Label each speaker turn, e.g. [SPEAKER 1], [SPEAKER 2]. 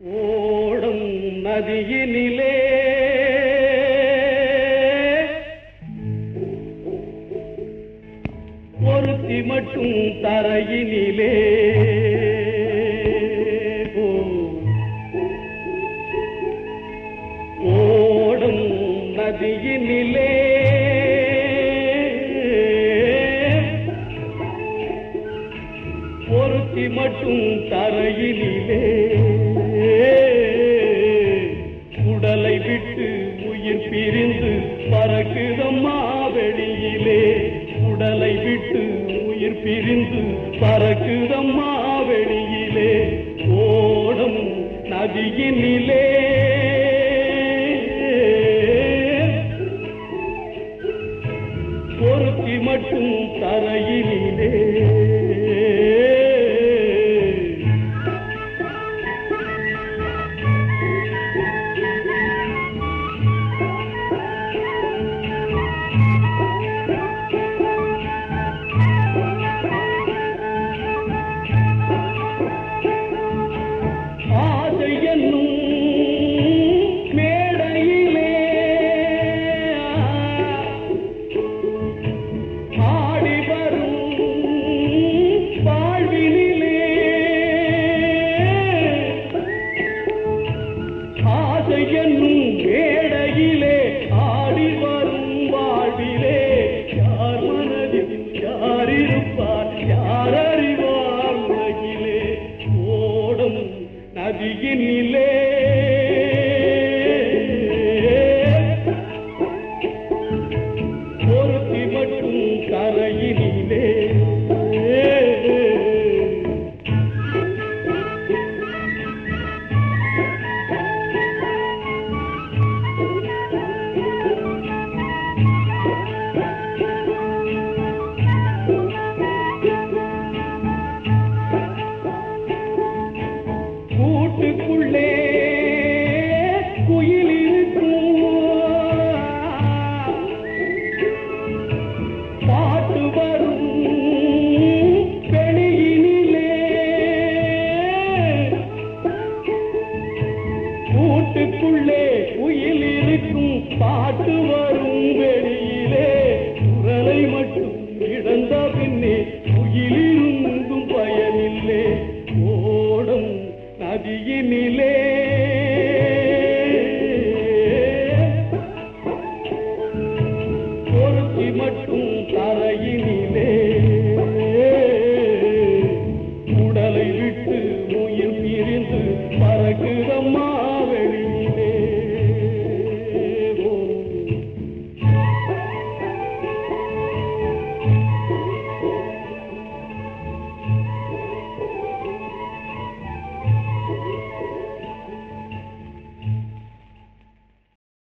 [SPEAKER 1] ஓடும் நதியினிலே ஒருத்தி மட்டும் தரையினிலே ஓ. ஓடும் நதியினிலே ஒருத்தி மட்டும் தரையினிலே உடலை விட்டு உயிர் பிரிந்து பறக்குதம்மா வெளியிலே உடலை விட்டு உயிர் பிரிந்து பறக்குதம்மா வெளியிலே ஓடும் நதியினிலே பொருத்தி மட்டும் தரையினிலே ஆசை என்னும் மேடையிலே ஆடி வரும் வாழ்வினிலே ஆசை என்னும் மேடையிலே ஆடி வரும் வாழ்விலே யார் மனதில் யார் இருப்பார் யார் அறிவார் உலகிலே ஓடும் நதியினிலே ஒருத்தி மட்டும் கரையினிலே கூட்டுக்குள்ளே குயில் இருக்கும் பாட்டு வரும் வெளியினிலே கூட்டுக்குள்ளே குயில் இருக்கும் பாட்டு வரும் வெளியிலே குரலை மட்டும் இழந்த பின்னே குயிலிருந்தும் பயனில்லை ஓடும் நதியினிலே